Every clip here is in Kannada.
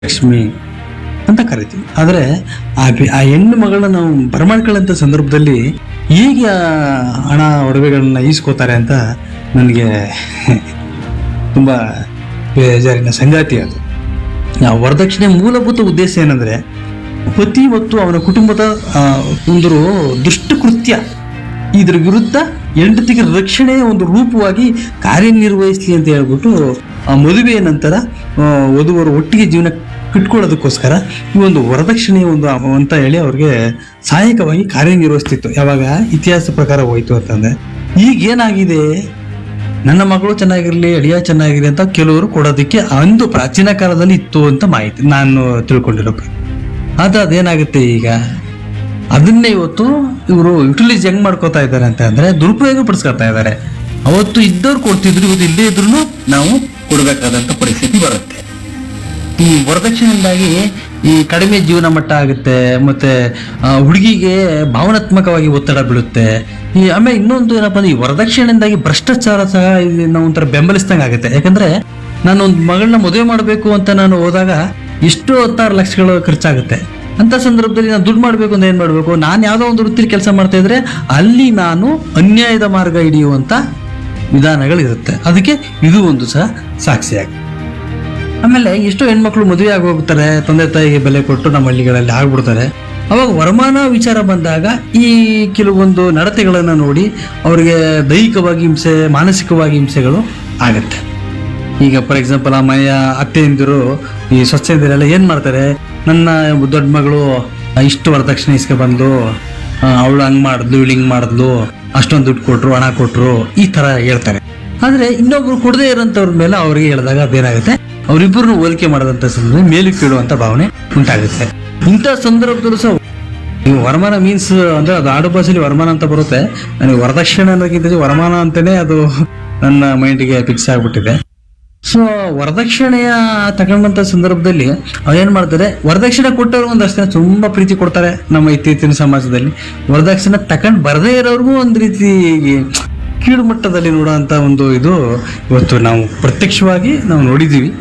ಲಕ್ಷ್ಮಿ ಅಂತ ಕರಿತೀವಿ ಆದರೆ ಆ ಬಿ- ಆ ಹೆಣ್ಣು ಮಗಳನ್ನ ನಾವು ಬರಮಾಡ್ಕೊಳ್ಳೋಂಥ ಸಂದರ್ಭದಲ್ಲಿ ಹೇಗೆ ಆ ಹಣ ಒಡವೆಗಳನ್ನ ಈಸ್ಕೋತಾರೆ ಅಂತ ನನಗೆ ತುಂಬ ಬೇಜಾರಿನ ಸಂಗಾತಿ ಅದು ಆ ವರದಕ್ಷಿಣೆ ಮೂಲಭೂತ ಉದ್ದೇಶ ಏನಂದ್ರೆ ಪತಿ ಮತ್ತು ಅವನ ಕುಟುಂಬದ ಆ, ಒಂದು ದುಷ್ಟಕೃತ್ಯ ಇದ್ರ ವಿರುದ್ಧ ಹೆಂಡತಿಗೆ ರಕ್ಷಣೆ ಒಂದು ರೂಪವಾಗಿ ಕಾರ್ಯನಿರ್ವಹಿಸಲಿ ಅಂತ ಹೇಳ್ಬಿಟ್ಟು ಆ ಮದುವೆಯ ನಂತರ ಆ, ವಧುವರು ಒಟ್ಟಿಗೆ ಜೀವನ ಕಟ್ಕೊಳ್ಳೋದಕ್ಕೋಸ್ಕರ ಈ ಒಂದು ವರದಕ್ಷಿಣೆ ಒಂದು ಅವ- ಅಂತ ಹೇಳಿ ಅವ್ರಿಗೆ ಸಹಾಯಕವಾಗಿ ಕಾರ್ಯನಿರ್ವಹಿಸ್ತಿತ್ತು ಯಾವಾಗ ಇತಿಹಾಸ ಪ್ರಕಾರ ಹೋಯ್ತು ಅಂತಂದ್ರೆ ಈಗ ಏನಾಗಿದೆ ನನ್ನ ಮಗಳು ಚೆನ್ನಾಗಿರ್ಲಿ ಅಳಿಯ ಚೆನ್ನಾಗಿರ್ಲಿ ಅಂತ ಕೆಲವರು ಕೊಡೋದಕ್ಕೆ ಅಂದು ಪ್ರಾಚೀನ ಕಾಲದಲ್ಲಿ ಇತ್ತು ಅಂತ ಮಾಹಿತಿ ನಾನು ತಿಳ್ಕೊಂಡಿರೋ ಪ್ರಕಾರ. ಆದ್ರೆ ಅದೇನಾಗುತ್ತೆ ಈಗ ಅದನ್ನೇ ಇವತ್ತು ಇವರು ಯುಟಿಲೈಸ್ ಹೆಂಗ್ ಮಾಡ್ಕೋತಾ ಇದ್ದಾರೆ ಅಂತ ಅಂದ್ರೆ ದುರುಪಯೋಗ ಪಡಿಸ್ಕೊತಾ ಇದ್ದಾರೆ ಅವತ್ತು ಇದ್ದವ್ರು ಕೊಡ್ತಿದ್ರು ಇವತ್ತು ಇಲ್ಲದೇ ಇದ್ರು ನಾವು ಕೊಡಬೇಕಾದಂತ ಪರಿಸ್ಥಿತಿ ಬರುತ್ತೆ ಈ ವರದಕ್ಷಿಣೆಯಿಂದಾಗಿ ಈ ಕಡಿಮೆ ಜೀವನ ಮಟ್ಟ ಆಗುತ್ತೆ ಮತ್ತೆ ಆ, ಹುಡುಗಿಗೆ ಭಾವನಾತ್ಮಕವಾಗಿ ಒತ್ತಡ ಬೀಳುತ್ತೆ ಈ ಆಮೇಲೆ ಇನ್ನೊಂದು ಏನಪ್ಪಾ ಅಂದ್ರೆ ಈ ವರದಕ್ಷಿಣೆಯಿಂದಾಗಿ ಭ್ರಷ್ಟಾಚಾರ ಸಹ ಇಲ್ಲಿ ನಾವು ಒಂಥರ ಬೆಂಬಲಿಸ್ದಂಗೆ ಆಗುತ್ತೆ ಯಾಕಂದ್ರೆ ನಾನು ಒಂದು ಮಗಳನ್ನ ಮದುವೆ ಮಾಡಬೇಕು ಅಂತ ನಾನು ಹೋದಾಗ ಎಷ್ಟು ಹತ್ತಾರು ಲಕ್ಷಗಳು ಖರ್ಚಾಗುತ್ತೆ ಅಂತ ಸಂದರ್ಭದಲ್ಲಿ ನಾನು ದುಡ್ಡು ಮಾಡಬೇಕು ಅಂತ ಏನ್ ಮಾಡಬೇಕು ನಾನು ಯಾವುದೋ ಒಂದು ವೃತ್ತಿಲಿ ಕೆಲಸ ಮಾಡ್ತಾ ಇದ್ರೆ ಅಲ್ಲಿ ನಾನು ಅನ್ಯಾಯದ ಮಾರ್ಗ ಹಿಡಿಯುವಂತ ವಿಧಾನಗಳಿರುತ್ತೆ ಅದಕ್ಕೆ ಇದು ಒಂದು ಸಹ ಸಾಕ್ಷಿಯಾಗಿ ಆಮೇಲೆ ಎಷ್ಟೋ ಹೆಣ್ಮಕ್ಳು ಮದುವೆ ಆಗಿ ಹೋಗ್ತಾರೆ ತಂದೆ ತಾಯಿಗೆ ಬೆಲೆ ಕೊಟ್ಟು ನಮ್ಮ ಹಳ್ಳಿಗಳಲ್ಲಿ ಆಗ್ಬಿಡ್ತಾರೆ ಅವಾಗ ವರಮಾನ ವಿಚಾರ ಬಂದಾಗ ಈ ಕೆಲವೊಂದು ನಡತೆಗಳನ್ನು ನೋಡಿ ಅವರಿಗೆ ದೈಹಿಕವಾಗಿ ಹಿಂಸೆ ಮಾನಸಿಕವಾಗಿ ಹಿಂಸೆಗಳು ಆಗತ್ತೆ ಈಗ ಫಾರ್ ಎಕ್ಸಾಂಪಲ್ ಆ ಮನೆಯ ಅತ್ತೆಯಂದಿರು ಈ ಸ್ವಚ್ಛಂದಿರೆಲ್ಲ ಏನ್ ಮಾಡ್ತಾರೆ ನನ್ನ ದೊಡ್ಡ ಮಗಳು ಇಷ್ಟು ವರದಕ್ಷಿಣೆ ಇಸ್ಕೆ ಬಂದು ಅವಳು ಹಂಗ್ ಮಾಡಿದ್ಲು ಇವಳು ಹಿಂಗ್ ಮಾಡಿದ್ಲು ಅಷ್ಟೊಂದು ದುಡ್ಡು ಕೊಟ್ರು ಹಣ ಕೊಟ್ರು ಈ ತರ ಹೇಳ್ತಾರೆ ಆದ್ರೆ ಇನ್ನೊಬ್ರು ಕೊಡದೇ ಇರೋಂಥವ್ರ ಮೇಲೆ ಅವ್ರಿಗೆ ಹೇಳಿದಾಗ ಅದೇನಾಗುತ್ತೆ ಅವರಿಬ್ಬರನ್ನು ಹೋಲಿಕೆ ಮಾಡದಂತ ಸಂದರ್ಭ ಮೇಲು ಕೀಳುವಂತ ಭಾವನೆ ಉಂಟಾಗುತ್ತೆ ಇಂಥ ಸಂದರ್ಭದಲ್ಲೂ ಸಹ ನೀವು ವರಮಾನ ಮೀನ್ಸ್ ಅಂದ್ರೆ ಅದು ಆಡು ಭಾಷೆಯಲ್ಲಿ ವರಮಾನ ಅಂತ ಬರುತ್ತೆ ನನಗೆ ವರದಕ್ಷಿಣೆ ಅನ್ನೋದಕ್ಕಿಂತ ವರಮಾನ ಅಂತಾನೆ ಅದು ನನ್ನ ಮೈಂಡ್ಗೆ ಫಿಕ್ಸ್ ಆಗ್ಬಿಟ್ಟಿದೆ ಸೊ ವರದಕ್ಷಿಣೆಯ ತಗೊಂಡಂತ ಸಂದರ್ಭದಲ್ಲಿ ಅವ್ರೇನ್ ಮಾಡ್ತಾರೆ ವರದಕ್ಷಿಣೆ ಕೊಟ್ಟವ್ರು ಒಂದಷ್ಟು ಜನ ತುಂಬಾ ಪ್ರೀತಿ ಕೊಡ್ತಾರೆ ನಮ್ಮ ಇತ್ತೀಚಿನ ಸಮಾಜದಲ್ಲಿ ವರದಕ್ಷಿಣೆ ತಕೊಂಡ್ ಬರದೇ ಇರೋರ್ಗೂ ಒಂದ್ ರೀತಿ ಕೀಳು ಮಟ್ಟದಲ್ಲಿ ನೋಡುವಂತ ಒಂದು ಇದು ಇವತ್ತು ನಾವು ಪ್ರತ್ಯಕ್ಷವಾಗಿ ನಾವು ನೋಡಿದೀವಿ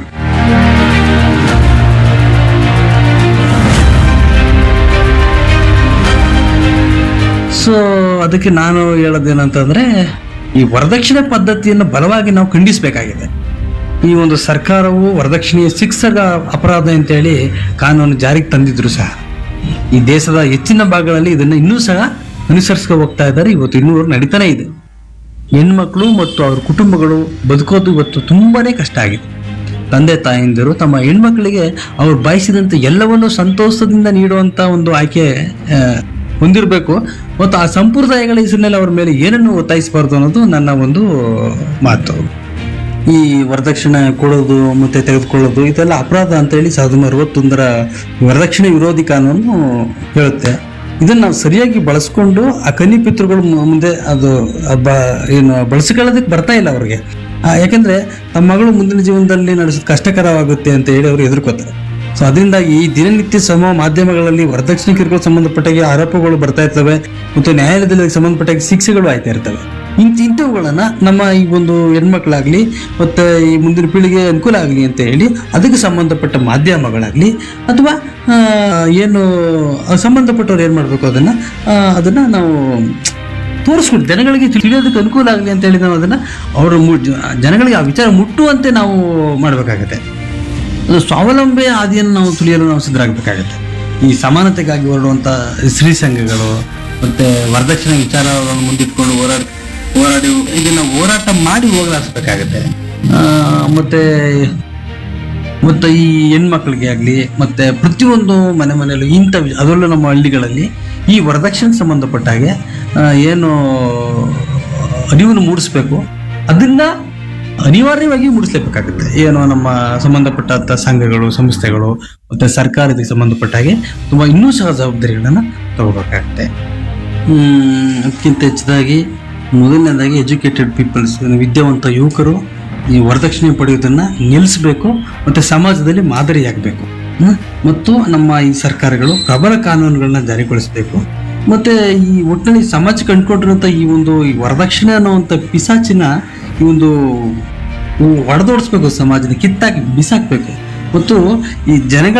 ಸೊ ಅದಕ್ಕೆ ನಾನು ಹೇಳೋದೇನಂತಂದ್ರೆ ಈ ವರದಕ್ಷಿಣೆ ಪದ್ಧತಿಯನ್ನು ಬಲವಾಗಿ ನಾವು ಖಂಡಿಸಬೇಕಾಗಿದೆ ಈ ಒಂದು ಸರ್ಕಾರವು ವರದಕ್ಷಿಣೆಯ ಶಿಕ್ಷಕ ಅಪರಾಧ ಅಂತೇಳಿ ಕಾನೂನು ಜಾರಿಗೆ ತಂದಿದ್ರು ಸಹ ಈ ದೇಶದ ಹೆಚ್ಚಿನ ಭಾಗಗಳಲ್ಲಿ ಇದನ್ನ ಇನ್ನೂ ಸಹ ಅನುಸರಿಸ್ಕೊ ಹೋಗ್ತಾ ಇದ್ದಾರೆ ಇವತ್ತು ಇನ್ನೂ ನಡೀತಾನೆ ಇದೆ ಹೆಣ್ಮಕ್ಳು ಮತ್ತು ಅವ್ರ ಕುಟುಂಬಗಳು ಬದುಕೋದು ಇವತ್ತು ತುಂಬಾನೇ ಕಷ್ಟ ಆಗಿದೆ ತಂದೆ ತಾಯಂದಿರು ತಮ್ಮ ಹೆಣ್ಮಕ್ಳಿಗೆ ಅವ್ರು ಬಯಸಿದಂತೆ ಎಲ್ಲವನ್ನೂ ಸಂತೋಷದಿಂದ ನೀಡುವಂತ ಒಂದು ಆಯ್ಕೆ ಆ, ಹೊಂದಿರಬೇಕು ಮತ್ತು ಆ ಸಂಪ್ರದಾಯಗಳ ಹೆಸರಿನಲ್ಲಿ ಅವ್ರ ಮೇಲೆ ಏನನ್ನು ಒತ್ತಾಯಿಸಬಾರ್ದು ಅನ್ನೋದು ನನ್ನ ಒಂದು ಮಾತು ಈ ವರದಕ್ಷಿಣೆ ಕೊಡೋದು ಮತ್ತೆ ತೆಗೆದುಕೊಳ್ಳೋದು ಇದೆಲ್ಲ ಅಪರಾಧ ಅಂತ ಹೇಳಿ ಸಾವಿರದ ಒಂಬೈನೂರ ಅರವತ್ತೊಂದರ ವರದಕ್ಷಿಣೆ ವಿರೋಧಿ ಕಾನೂನು ಹೇಳುತ್ತೆ ಇದನ್ನ ನಾವು ಸರಿಯಾಗಿ ಬಳಸ್ಕೊಂಡು ಆ ಕನ್ನಿ ಪಿತೃಗಳು ಮು- ಮುಂದೆ ಅದು ಆ ಬ- ಏನು ಬಳಸಿಕೊಳ್ಳೋದಕ್ಕೆ ಬರ್ತಾ ಇಲ್ಲ ಅವ್ರಿಗೆ ಆ, ಯಾಕಂದ್ರೆ ತಮ್ಮ ಮಗಳು ಮುಂದಿನ ಜೀವನದಲ್ಲಿ ನಡೆಸೋದು ಕಷ್ಟಕರವಾಗುತ್ತೆ ಅಂತ ಹೇಳಿ ಅವರು ಎದುರ್ಕೋತಾರೆ ಸೊ ಅದರಿಂದಾಗಿ ಈ ದಿನನಿತ್ಯ ಸಮ ಮಾಧ್ಯಮಗಳಲ್ಲಿ ವರದಕ್ಷಿಣೆ ಕಿರುಕುಳ ಸಂಬಂಧಪಟ್ಟಾಗೆ ಆರೋಪಗಳು ಬರ್ತಾ ಇರ್ತವೆ ಮತ್ತು ನ್ಯಾಯಾಲಯದಲ್ಲಿ ಅದಕ್ಕೆ ಸಂಬಂಧಪಟ್ಟಾಗ ಶಿಕ್ಷೆಗಳು ಆಯ್ತಾ ಇರ್ತವೆ ಇಂಥ ಇಂಥವುಗಳನ್ನ ನಮ್ಮ ಈ ಒಂದು ಹೆಣ್ಮಕ್ಳಾಗ್ಲಿ ಮತ್ತೆ ಈ ಮುಂದಿನ ಪೀಳಿಗೆ ಅನುಕೂಲ ಆಗಲಿ ಅಂತ ಹೇಳಿ ಅದಕ್ಕೆ ಸಂಬಂಧಪಟ್ಟ ಮಾಧ್ಯಮಗಳಾಗ್ಲಿ ಅಥವಾ ಆ, ಏನು ಆ ಸಂಬಂಧಪಟ್ಟವ್ರು ಏನ್ ಮಾಡ್ಬೇಕು ಅದನ್ನ ಆ, ಅದನ್ನ ನಾವು ತೋರಿಸ್ಕೊಡಿ ಜನಗಳಿಗೆ ತಿಳಿಯೋದಕ್ಕೆ ಅನುಕೂಲ ಆಗಲಿ ಅಂತ ಹೇಳಿ ನಾವು ಅದನ್ನ ಅವರು ಜನಗಳಿಗೆ ಆ ವಿಚಾರ ಮುಟ್ಟುವಂತೆ ನಾವು ಮಾಡಬೇಕಾಗತ್ತೆ ಅದು ಸ್ವಾವಲಂಬಿ ಹಾದಿಯನ್ನು ನಾವು ತುಳಿಯಲು ನಾವು ಸಿದ್ಧರಾಗಬೇಕಾಗತ್ತೆ ಈ ಸಮಾನತೆಗಾಗಿ ಹೊರಡುವಂಥ ಸ್ತ್ರೀ ಸಂಘಗಳು ಮತ್ತೆ ವರದಕ್ಷಿಣೆ ವಿಚಾರಗಳನ್ನು ಮುಂದಿಟ್ಕೊಂಡು ಹೋರಾಟ ಹೋರಾಡಿ ಇದನ್ನ ಹೋರಾಟ ಮಾಡಿ ಹೋಗಲಾಡಿಸ್ಬೇಕಾಗತ್ತೆ ಆ, ಮತ್ತೆ ಮತ್ತು ಈ ಹೆಣ್ಮಕ್ಳಿಗೆ ಆಗಲಿ ಮತ್ತೆ ಪ್ರತಿಯೊಂದು ಮನೆ ಮನೆಯಲ್ಲೂ ಇಂಥ ವಿ- ಅದರಲ್ಲೂ ನಮ್ಮ ಹಳ್ಳಿಗಳಲ್ಲಿ ಈ ವರದಕ್ಷಿಣೆ ಸಂಬಂಧಪಟ್ಟ ಹಾಗೆ ಆ, ಏನು ಅರಿವನ್ನು ಮೂಡಿಸ್ಬೇಕು ಅದನ್ನ ಅನಿವಾರ್ಯವಾಗಿ ಮೂಡಿಸ್ಲೇಬೇಕಾಗುತ್ತೆ ಏನು ನಮ್ಮ ಸಂಬಂಧಪಟ್ಟಂತ ಸಂಘಗಳು ಸಂಸ್ಥೆಗಳು ಮತ್ತೆ ಸರ್ಕಾರಕ್ಕೆ ಸಂಬಂಧಪಟ್ಟ ಹಾಗೆ ತುಂಬಾ ಇನ್ನೂ ಸಹ ಜವಾಬ್ದಾರಿಗಳನ್ನ ತಗೋಬೇಕಾಗುತ್ತೆ ಹ್ಮ್, ಅದಕ್ಕಿಂತ ಹೆಚ್ಚದಾಗಿ ಮೊದಲನೇದಾಗಿ ಎಜುಕೇಟೆಡ್ ಪೀಪಲ್ಸ್ ವಿದ್ಯಾವಂತ ಯುವಕರು ಈ ವರದಕ್ಷಿಣೆ ಪಡೆಯೋದನ್ನ ನಿಲ್ಲಿಸಬೇಕು ಮತ್ತೆ ಸಮಾಜದಲ್ಲಿ ಮಾದರಿಯಾಗಬೇಕು ಹ್ಮ್? ಮತ್ತು ನಮ್ಮ ಈ ಸರ್ಕಾರಗಳು ಪ್ರಬಲ ಕಾನೂನುಗಳನ್ನ ಜಾರಿಗೊಳಿಸಬೇಕು ಮತ್ತೆ ಈ ಒಟ್ಟಿನಲ್ಲಿ ಸಮಾಜಕ್ಕೆ ಅಂಟ್ಕೊಂಡಿರುವಂತ ಈ ಒಂದು ಈ ವರದಕ್ಷಿಣೆ ಅನ್ನುವಂಥ ಪಿಸಾಚಿನ ಈ ಒಂದು ಹೊಡೆದೋಡಿಸ್ಬೇಕು ಸಮಾಜದ ಕಿತ್ತಾಕಿ ಬಿಸಾಕ್ಬೇಕು ಮತ್ತು ಈ ಜನಗಳ